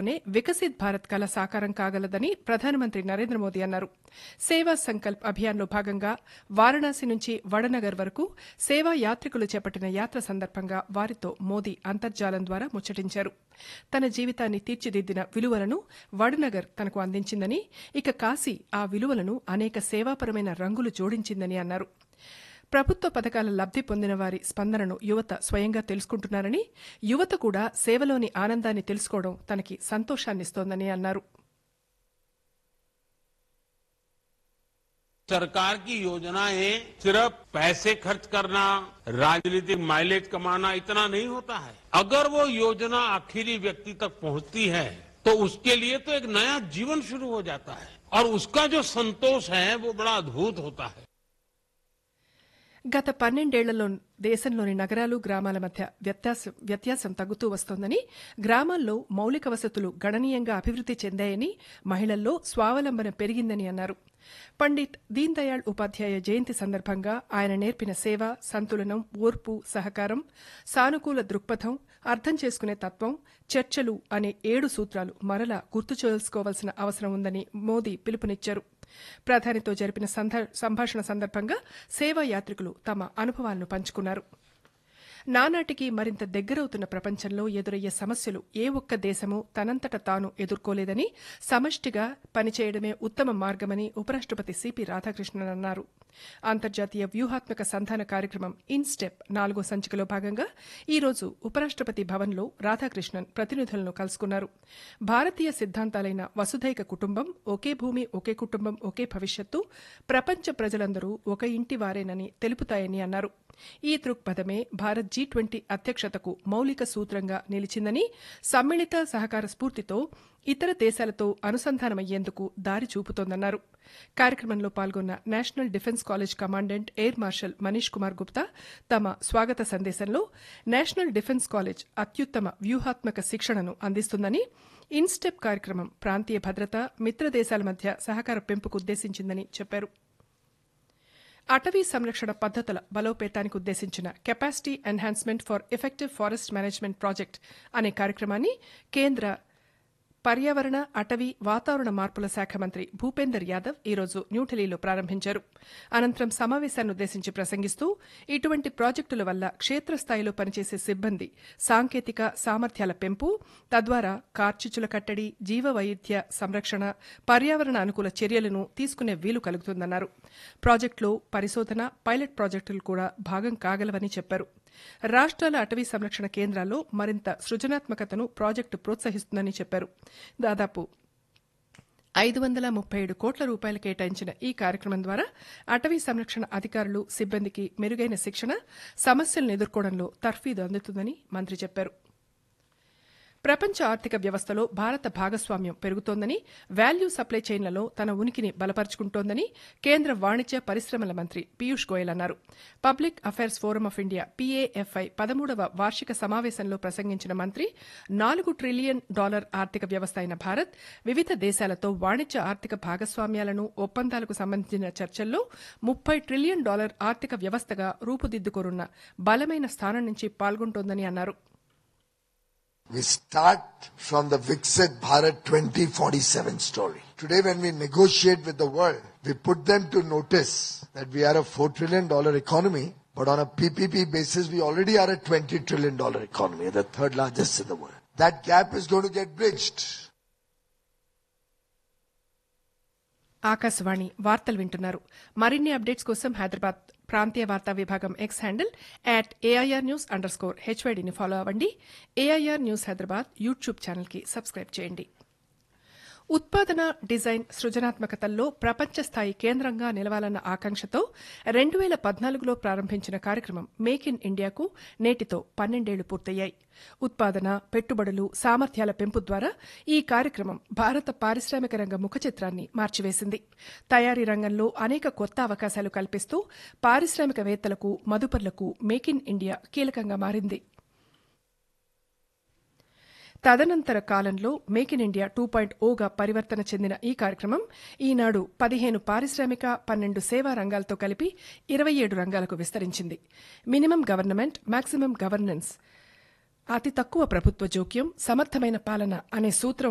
సేవతోనే వికసిత్ భారత్ కల సాకారం కాగలదని ప్రధానమంత్రి నరేంద్ర మోదీ అన్నారు సేవా సంకల్ప్ అభియాన్లో భాగంగా వారణాసి నుంచి వడనగర్ వరకు సేవా యాత్రికులు చేపట్టిన యాత్ర సందర్భంగా వారితో మోదీ అంతర్జాలం ద్వారా ముచ్చటించారు తన జీవితాన్ని తీర్చిదిద్దిన విలువలను వడనగర్ తనకు అందించిందని ఇక కాశీ ఆ విలువలను అనేక సేవాపరమైన రంగులు జోడించిందని అన్నారు ప్రభుత్వ పథకాల లబ్ది పొందిన వారి స్పందనను యువత స్వయంగా తెలుసుకుంటున్నారని యువత కూడా సేవలోని ఆనందాన్ని తెలుసుకోవడం తనకి సంతోషాన్నిస్తోందని అన్నారు सरकार की योजनाएं सिर्फ पैसे खर्च करना राजनीतिक माइलेज कमाना इतना नहीं होता है अगर वो योजना आखिरी व्यक्ति तक पहुंचती है तो उसके लिए तो एक नया जीवन शुरू हो जाता है और उसका जो संतोष है वो बड़ा अद्भुत होता है గత పన్నెండేళ్లలో దేశంలోని నగరాలు గ్రామాల మధ్య వ్యత్యాసం వ్యత్యాసం తగ్గుతూ వస్తోందని గ్రామాల్లో మౌలిక వసతులు గణనీయంగా అభివృద్ది చెందాయని మహిళల్లో స్వావలంబన పెరిగిందని అన్నారు పండిట్ దీన్ దయాళ్ ఉపాధ్యాయ జయంతి సందర్భంగా ఆయన నేర్పిన సేవ సంతులనం ఓర్పు సహకారం సానుకూల దృక్పథం అర్థం చేసుకునే తత్వం చర్చలు అనే ఏడు సూత్రాలు మరలా గుర్తు చేసుకోవాల్సిన అవసరం ఉందని మోదీ పిలుపునిచ్చారు ప్రధానితో జరిపిన సంధ- సంభాషణ సందర్భంగా సేవా యాత్రికులు తమ అనుభవాలను పంచుకున్నారు నానాటికి మరింత దగ్గరవుతున్న ప్రపంచంలో ఎదురయ్యే సమస్యలు ఏ ఒక్క దేశమూ తనంతట తాను ఎదుర్కోలేదని సమష్టిగా పనిచేయడమే ఉత్తమ మార్గమని ఉపరాష్టపతి సిపి రాధాకృష్ణన్ అన్నారు అంతర్జాతీయ వ్యూహాత్మక సంధాన కార్యక్రమం ఇన్స్టెప్ నాలుగో సంచికలో భాగంగా ఈ రోజు ఉపరాష్టపతి భవన్లో రాధాకృష్ణన్ ప్రతినిధులను కలుసుకున్నారు భారతీయ సిద్ధాంతాలైన వసుధైక కుటుంబం ఒకే భూమి ఒకే కుటుంబం ఒకే భవిష్యత్తు ప్రపంచ ప్రజలందరూ ఒక ఇంటి వారేనని తెలుపుతాయని అన్నారు ఈ దృక్పథమే భారత్ జీ ట్వంటీ అధ్యక్షతకు మౌలిక సూత్రంగా నిలిచిందని సమ్మిళిత సహకార స్ఫూర్తితో ఇతర దేశాలతో అనుసంధానమయ్యేందుకు దారి చూపుతోందన్నారు కార్యక్రమంలో పాల్గొన్న national defence college commandant air marshal Manish Kumar Gupta తమ స్వాగత సందేశంలో నేషనల్ డిఫెన్స్ కాలేజ్ అత్యుత్తమ వ్యూహాత్మక శిక్షణను అందిస్తుందని ఇన్స్టెప్ కార్యక్రమం ప్రాంతీయ భద్రత మిత్ర దేశాల మధ్య సహకార పెంపుకు ఉద్దేశించిందని చెప్పారు అటవీ సంరక్షణ పద్దతుల బలోపేతానికి ఉద్దేశించిన capacity enhancement for effective forest management project అనే కార్యక్రమాన్ని కేంద్ర పర్యావరణ అటవీ వాతావరణ మార్పుల శాఖ మంత్రి భూపేందర్ యాదవ్ ఈరోజు న్యూఢిల్లీలో ప్రారంభించారు అనంతరం సమావేశాన్ని ఉద్దేశించి ప్రసంగిస్తూ ఇటువంటి ప్రాజెక్టుల వల్ల క్షేత్రస్థాయిలో పనిచేసే సిబ్బంది సాంకేతిక సామర్థ్యాల పెంపు తద్వారా కార్చిచ్చుల కట్టడి జీవ వైవిధ్య సంరక్షణ పర్యావరణ అనుకూల చర్యలను తీసుకునే వీలు కలుగుతుందన్నారు ప్రాజెక్టులో పరిశోధన పైలట్ ప్రాజెక్టులు కూడా భాగం కాగలవని చెప్పారు రాష్ట్రాల అటవీ సంరక్షణ కేంద్రాల్లో మరింత సృజనాత్మకతను ప్రాజెక్టు ప్రోత్సహిస్తుందని చెప్పారు దాదాపు ఐదు వందల ముప్పై ఏడు కోట్ల రూపాయలు కేటాయించిన ఈ కార్యక్రమం ద్వారా అటవీ సంరక్షణ అధికారులు సిబ్బందికి మెరుగైన శిక్షణ సమస్యలను ఎదుర్కోవడంలో తర్ఫీదు అందుతుందని మంత్రి చెప్పారు ప్రపంచ ఆర్థిక వ్యవస్థలో భారత భాగస్వామ్యం పెరుగుతోందని వాల్యూ సప్లై చైన్లలో తన ఉనికిని బలపరుచుకుంటోందని కేంద్ర వాణిజ్య పరిశ్రమల మంత్రి పీయూష్ గోయల్ అన్నారు public affairs forum of India PAFI పదమూడవ వార్షిక సమావేశంలో ప్రసంగించిన మంత్రి నాలుగు ట్రిలియన్ డాలర్ ఆర్థిక వ్యవస్థ అయిన భారత్ వివిధ దేశాలతో వాణిజ్య ఆర్థిక భాగస్వామ్యాలను ఒప్పందాలకు సంబంధించిన చర్చల్లో ముప్పై ట్రిలియన్ డాలర్ ఆర్థిక వ్యవస్థగా రూపుదిద్దుకోనున్న బలమైన స్థానం నుంచి పాల్గొంటోందని అన్నారు We start from the Viksit Bharat 2047 story. Today when we negotiate with the world, we put them to notice that we are a 4 trillion dollar economy, but on a PPP basis, we already are a 20 trillion dollar economy, the third largest in the world. That gap is going to get bridged. Akashvani వార్తలు వింటున్నారు మరిన్ని updates కోసం హైదరాబాద్ ప్రాంతీయ వార్తా విభాగం X handle at AIR news under score హెచ్వైడీని follow అవ్వండి AIR news Hyderabad YouTube ఛానల్కి సబ్స్క్రైబ్ చేయండి ఉత్పాదన డిజైన్ సృజనాత్మకతల్లో ప్రపంచ స్థాయి కేంద్రంగా నిలవాలన్న ఆకాంక్షతో రెండు వేల పద్నాలుగులో ప్రారంభించిన కార్యక్రమం మేక్ ఇన్ ఇండియాకు నేటితో పన్నెండేళ్లు పూర్తయ్యాయి ఉత్పాదన పెట్టుబడులు సామర్థ్యాల పెంపు ద్వారా ఈ కార్యక్రమం భారత పారిశ్రామిక రంగ ముఖచిత్రాన్ని మార్చివేసింది తయారీ రంగంలో అనేక కొత్త అవకాశాలు కల్పిస్తూ పారిశ్రామికవేత్తలకు మదుపర్లకు మేక్ ఇన్ ఇండియా కీలకంగా మారింది తదనంతర కాలంలో make in India two point ఓగా పరివర్తన చెందిన ఈ కార్యక్రమం ఈనాడు పదిహేను పారిశ్రామిక పన్నెండు సేవా రంగాలతో కలిపి ఇరవై ఏడు రంగాలకు విస్తరించింది మినిమం గవర్నమెంట్ మాక్సిమం గవర్నెన్స్ అతి తక్కువ ప్రభుత్వ జోక్యం సమర్థమైన పాలన అనే సూత్రం